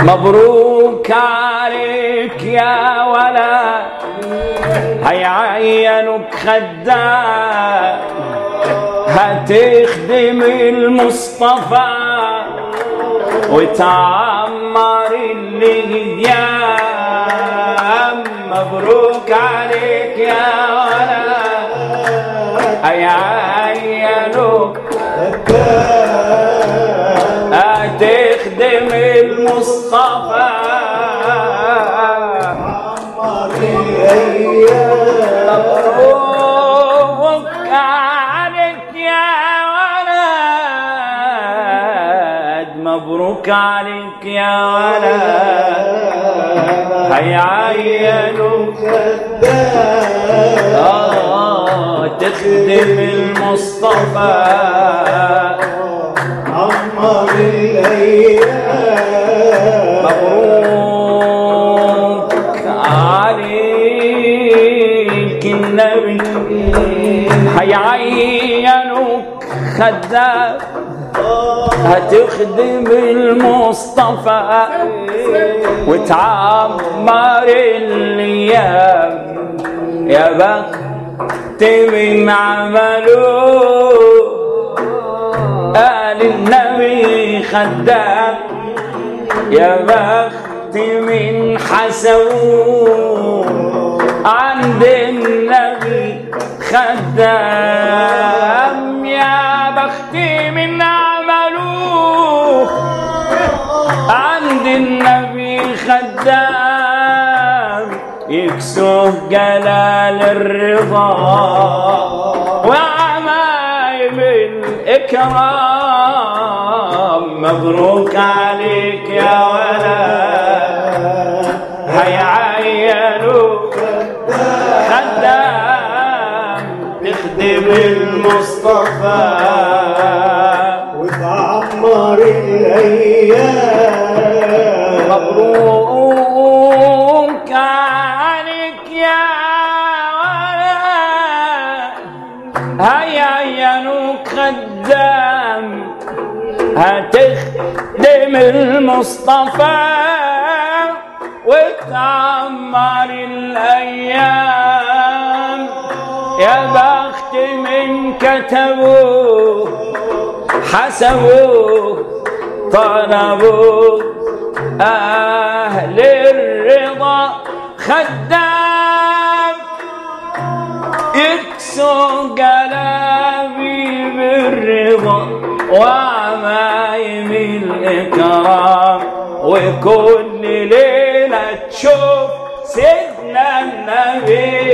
مبروك عليك يا ولد هيعينك خدام هتخدم المصطفى وتعمر الايام مبروك عليك يا ولد هيعينك هتخدم المصطفى مبروك عليك يا ولد مبروك عليك يا ولد هيعينوك آه تخدم المصطفى عمر الايام مبروك عليك النبي هيعينوك خدام هتخدم المصطفى وتعمر الايام يا بخت من عمله قال النبي خدام يا بخت من حسوه عند النبي خدام يا بخت من عملوه عند النبي خدام يكسوه جلال الرضا وعمايم الإكرام مبروك عليك يا ولد هيعينوك خدام تخدم المصطفى وتعمر الايام مبروك عليك يا ولد هيعينوك خدام هتخدم المصطفى وتعمر الايام يا بخت من كتبوا حسبوا طلبوا أهل الرضا خدام يكسوا قلبي بالرضا وعمايم الإكرام وكل ليلة تشوف سيدنا النبي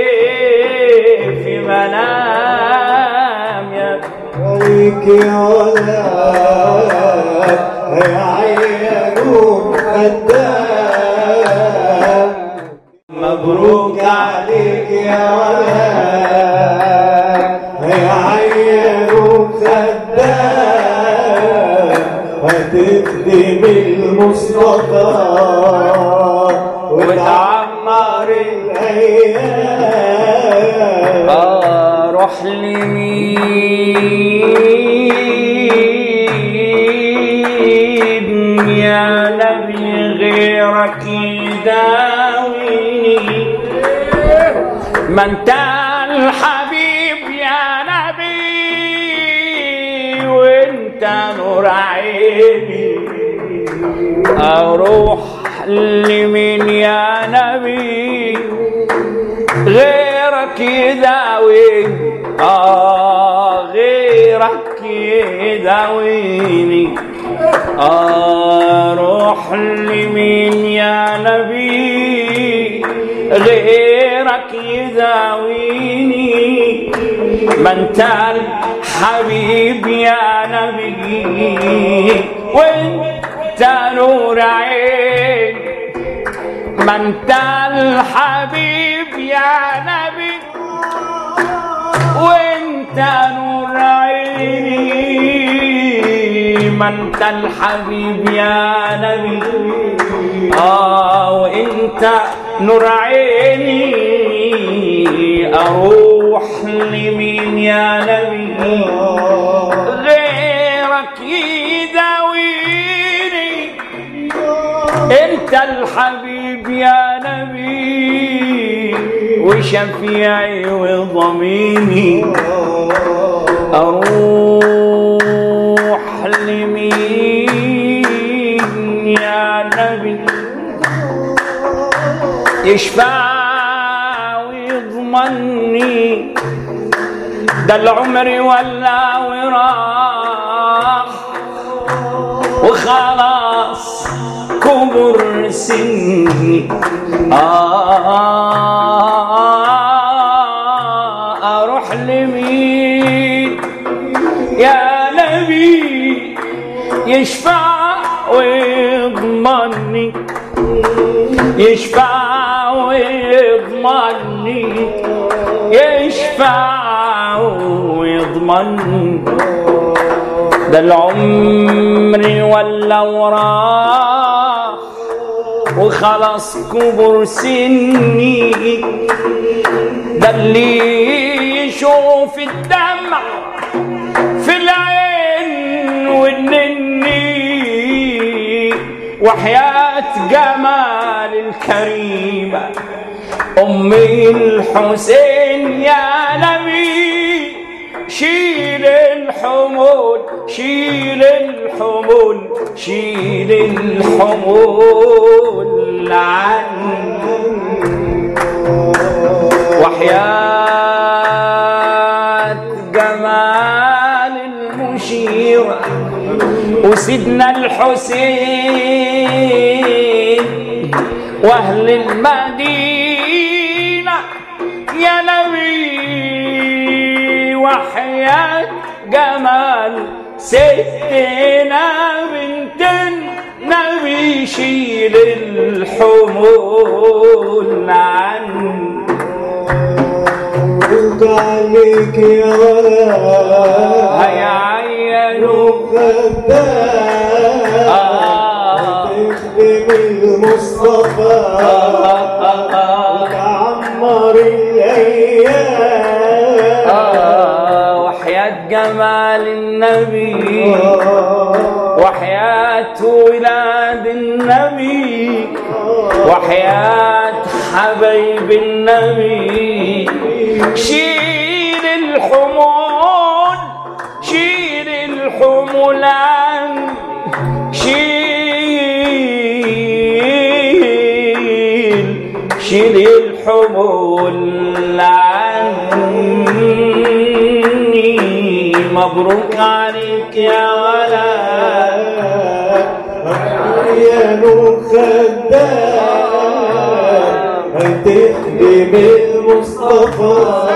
في منام يا عليك يا ولد هيعينوك خدام مبروك عليك يا ولد هيعينوك خدام هتخدم المصطفى وتعمر الايام اروح لمين يا نبي غيرك يداويني ما انت الحبيب يا نبي وانت نور عيني اروح لمين يا نبي غيرك يداوي آه غيرك يداويني أروح لمين يا نبي غيرك يداويني ما انت الحبيب يا نبي وانت نور عيني ما انت الحبيب يا نبي وانت نور عيني ما انت الحبيب يا نبي اه وانت نور عيني اروح لمين يا نبي غيرك يداويني انت الحبيب يا نبي وشفيعي وضميني اروح لمين يا نبي يشفع ويضمني ده العمر ولا وراح وخلاص كبر سني آه أروح لمين يا نبي يشفع ويضمني يشفع ويضمني يشفع ويضمني ده العمر ولا وراح وخلاص كبر سني ده اللي يشوف الدمع في العين والنني وحياة جمال الكريمة أمي الحسين يا نبي شيل الحمول شيل الحمول شيل الحمول عني وحياة جمال المشيرة وسيدنا الحسين واهل المدينة يا نبي وحياة جمال ستنا بنت النبي شيل الحمول عني قلت عليك يا ولا هيعينوا خدام آه. تخدم المصطفى وتعمر الايام آه وحياة جمال النبي وحياة ولاد النبي وحياة حبيب النبي شيل الحمول شيل الحمول عني شيل شيل الحمول عني مبروك عليك يا ولد يا نور خدام هتخدم المصطفى